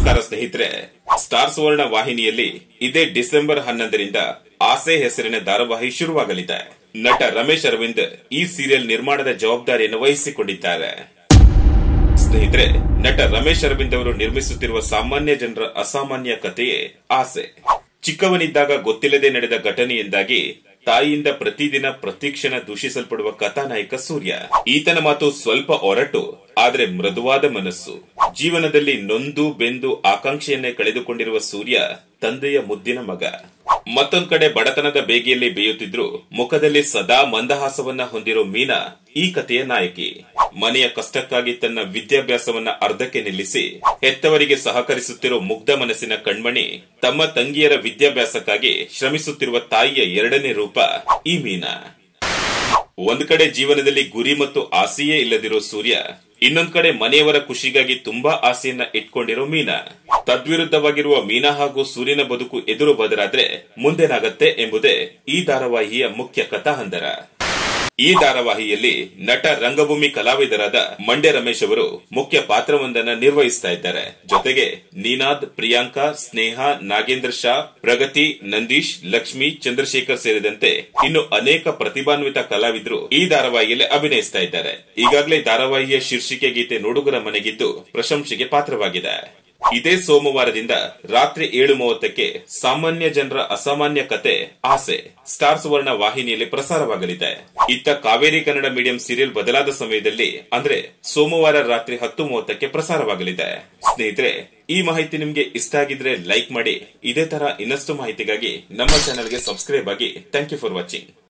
ನಮಸ್ಕಾರ ಸ್ನೇಹಿತರೆ ಸ್ಟಾರ್ ಸುವರ್ಣ ವಾಹಿನಿಯಲ್ಲಿ ಇದೇ ಡಿಸೆಂಬರ್ ಹನ್ನೊಂದರಿಂದ ಆಸೆ ಹೆಸರಿನ ಧಾರಾವಾಹಿ ಶುರುವಾಗಲಿದೆ ನಟ ರಮೇಶ್ ಅರವಿಂದ್ ಈ ಸೀರಿಯಲ್ ನಿರ್ಮಾಣದ ಜವಾಬ್ದಾರಿಯನ್ನು ವಹಿಸಿಕೊಂಡಿದ್ದಾರೆ ಸ್ನೇಹಿತರೆ ನಟ ರಮೇಶ್ ಅರವಿಂದ್ ಅವರು ನಿರ್ಮಿಸುತ್ತಿರುವ ಸಾಮಾನ್ಯ ಜನರ ಅಸಾಮಾನ್ಯ ಕಥೆಯೇ ಆಸೆ ಚಿಕ್ಕವನಿದ್ದಾಗ ಗೊತ್ತಿಲ್ಲದೆ ನಡೆದ ಘಟನೆಯಿಂದಾಗಿ ತಾಯಿಯಿಂದ ಪ್ರತಿದಿನ ಪ್ರತಿಕ್ಷಣ ದೂಷಿಸಲ್ಪಡುವ ಕಥಾನಾಯಕ ಸೂರ್ಯ ಈತನ ಮಾತು ಸ್ವಲ್ಪ ಒರಟು ಆದ್ರೆ ಮೃದುವಾದ ಮನಸ್ಸು ಜೀವನದಲ್ಲಿ ನೊಂದು ಬೆಂದು ಆಕಾಂಕ್ಷೆಯನ್ನೇ ಕಳೆದುಕೊಂಡಿರುವ ಸೂರ್ಯ ತಂದೆಯ ಮುದ್ದಿನ ಮಗ ಮತ್ತೊಂದ್ ಕಡೆ ಬಡತನದ ಬೇಗೆಯಲ್ಲಿ ಬೇಯುತ್ತಿದ್ರು ಮುಖದಲ್ಲಿ ಸದಾ ಮಂದಹಾಸವನ್ನ ಹೊಂದಿರೋ ಮೀನಾ ಈ ಕಥೆಯ ನಾಯಕಿ ಮನೆಯ ಕಷ್ಟಕ್ಕಾಗಿ ತನ್ನ ವಿದ್ಯಾಭ್ಯಾಸವನ್ನ ಅರ್ಧಕ್ಕೆ ನಿಲ್ಲಿಸಿ ಹೆತ್ತವರಿಗೆ ಸಹಕರಿಸುತ್ತಿರೋ ಮುಗ್ಧ ಮನಸ್ಸಿನ ಕಣ್ಮಣಿ ತಮ್ಮ ತಂಗಿಯರ ವಿದ್ಯಾಭ್ಯಾಸಕ್ಕಾಗಿ ಶ್ರಮಿಸುತ್ತಿರುವ ತಾಯಿಯ ಎರಡನೇ ರೂಪ ಈ ಮೀನಾ ಒಂದ್ ಕಡೆ ಜೀವನದಲ್ಲಿ ಗುರಿ ಮತ್ತು ಆಸೆಯೇ ಇಲ್ಲದಿರೋ ಸೂರ್ಯ ಇನ್ನೊಂದ್ ಕಡೆ ಮನೆಯವರ ಖುಷಿಗಾಗಿ ತುಂಬಾ ಆಸೆಯನ್ನ ಇಟ್ಕೊಂಡಿರೋ ಮೀನಾ ತದ್ವಿರುದ್ಧವಾಗಿರುವ ಮೀನಾ ಹಾಗೂ ಸೂರ್ಯನ ಬದುಕು ಎದುರು ಬದಲಾದ್ರೆ ಮುಂದೇನಾಗತ್ತೆ ಎಂಬುದೇ ಈ ಧಾರಾವಾಹಿಯ ಮುಖ್ಯ ಕಥಾಹಂದರ ಈ ಧಾರಾವಾಹಿಯಲ್ಲಿ ನಟ ರಂಗಭೂಮಿ ಕಲಾವಿದರಾದ ಮಂಡ್ಯ ರಮೇಶ್ ಅವರು ಮುಖ್ಯ ಪಾತ್ರವೊಂದನ್ನ ನಿರ್ವಹಿಸ್ತಾ ಇದ್ದಾರೆ ಜೊತೆಗೆ ನೀನಾದ್ ಪ್ರಿಯಾಂಕಾ ಸ್ನೇಹ ನಾಗೇಂದ್ರ ಶಾ ಪ್ರಗತಿ ನಂದೀಶ್ ಲಕ್ಷ್ಮಿ ಚಂದ್ರಶೇಖರ್ ಸೇರಿದಂತೆ ಇನ್ನು ಅನೇಕ ಪ್ರತಿಭಾನ್ವಿತ ಕಲಾವಿದರು ಈ ಧಾರಾವಾಹಿಯಲ್ಲಿ ಅಭಿನಯಿಸ್ತಾ ಇದ್ದಾರೆ ಈಗಾಗಲೇ ಧಾರಾವಾಹಿಯ ಶೀರ್ಷಿಕೆ ಗೀತೆ ನೋಡುಗರ ಮನೆಗಿದ್ದು ಪ್ರಶಂಸೆಗೆ ಪಾತ್ರವಾಗಿದೆ ಇದೇ ಸೋಮವಾರದಿಂದ ರಾತ್ರಿ ಏಳು ಮೂವತ್ತಕ್ಕೆ ಸಾಮಾನ್ಯ ಜನರ ಅಸಾಮಾನ್ಯ ಕತೆ ಆಸೆ ಸ್ಟಾರ್ ಸುವರ್ಣ ವಾಹಿನಿಯಲ್ಲಿ ಪ್ರಸಾರವಾಗಲಿದೆ ಇತ್ತ ಕಾವೇರಿ ಕನ್ನಡ ಮೀಡಿಯಂ ಸೀರಿಯಲ್ ಬದಲಾದ ಸಮಯದಲ್ಲಿ ಅಂದ್ರೆ ಸೋಮವಾರ ರಾತ್ರಿ ಹತ್ತು ಮೂವತ್ತಕ್ಕೆ ಪ್ರಸಾರವಾಗಲಿದೆ ಸ್ನೇಹಿತರೆ ಈ ಮಾಹಿತಿ ನಿಮ್ಗೆ ಇಷ್ಟ ಆಗಿದ್ರೆ ಲೈಕ್ ಮಾಡಿ ಇದೇ ತರ ಇನ್ನಷ್ಟು ಮಾಹಿತಿಗಾಗಿ ನಮ್ಮ ಚಾನೆಲ್ಗೆ ಸಬ್ಸ್ಕ್ರೈಬ್ ಆಗಿ ಥ್ಯಾಂಕ್ ಯು ಫಾರ್ ವಾಚಿಂಗ್